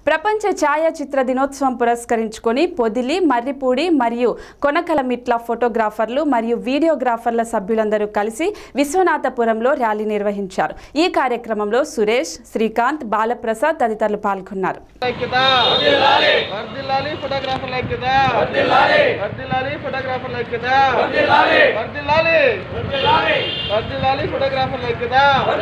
ప్రపంచ ఛాయాచిత్ర దినోత్సవం పురస్కరించుకొని పొదిలి మర్రిపూడి మరియు కొనకలమిట్ల ఫోటోగ్రాఫర్లు మరియు వీడియోగ్రాఫర్ల సభ్యులందరూ కలిసి విశ్వనాథపురంలో ర్యాలీ నిర్వహించారు ఈ కార్యక్రమంలో సురేష్ శ్రీకాంత్ బాలప్రసాద్ తదితరులు పాల్గొన్నారు ఐక్యత వర్ధిల్లాలి ఫోటోగ్రాఫర్ల ఐక్యత వర్ధిల్లాలి ఫోటోగ్రాఫర్ల ఐక్యత వర్ధిల్లాలి వర్ధిల్లాలి ఫోటోగ్రాఫర్ల ఐక్యత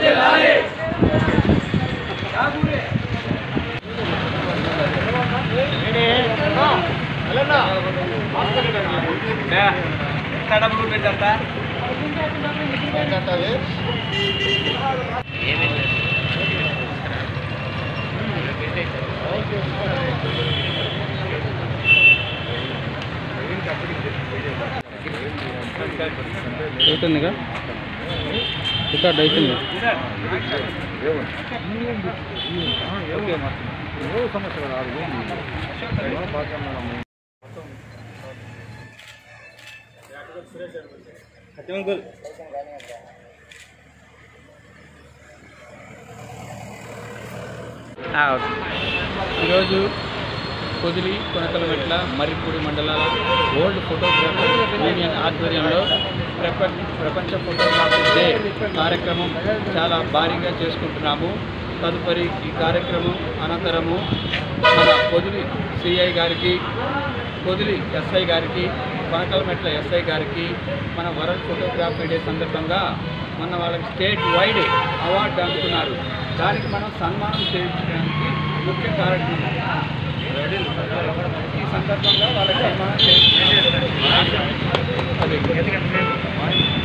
అవుతుందిగా రికార్డ్ అవుతుంది ఈరోజు పొదిలి కొనకలమెట్ల మర్రిపూడి మండలాల ఓల్డ్ ఫోటోగ్రాఫర్ యూనియన్ ఆధ్వర్యంలో ప్రపంచ ప్రపంచ ఫోటోగ్రాఫర్ డే కార్యక్రమం చాలా భారీగా చేసుకుంటున్నాము తదుపరి ఈ కార్యక్రమం అనంతరము మన పొదిలి సిఐ గారికి పొదిలి ఎస్ఐ గారికి కొనకలమెట్ల ఎస్ఐ గారికి మన వరల్డ్ ఫోటోగ్రఫీ డే సందర్భంగా మన వాళ్ళకి స్టేట్ వైడ్ అవార్డు అందుకున్నారు దానికి మనం సన్మానం చేయించడానికి ముఖ్య కారణం ఈ సందర్భంగా వాళ్ళకి సన్మానం చేయించారు. అదే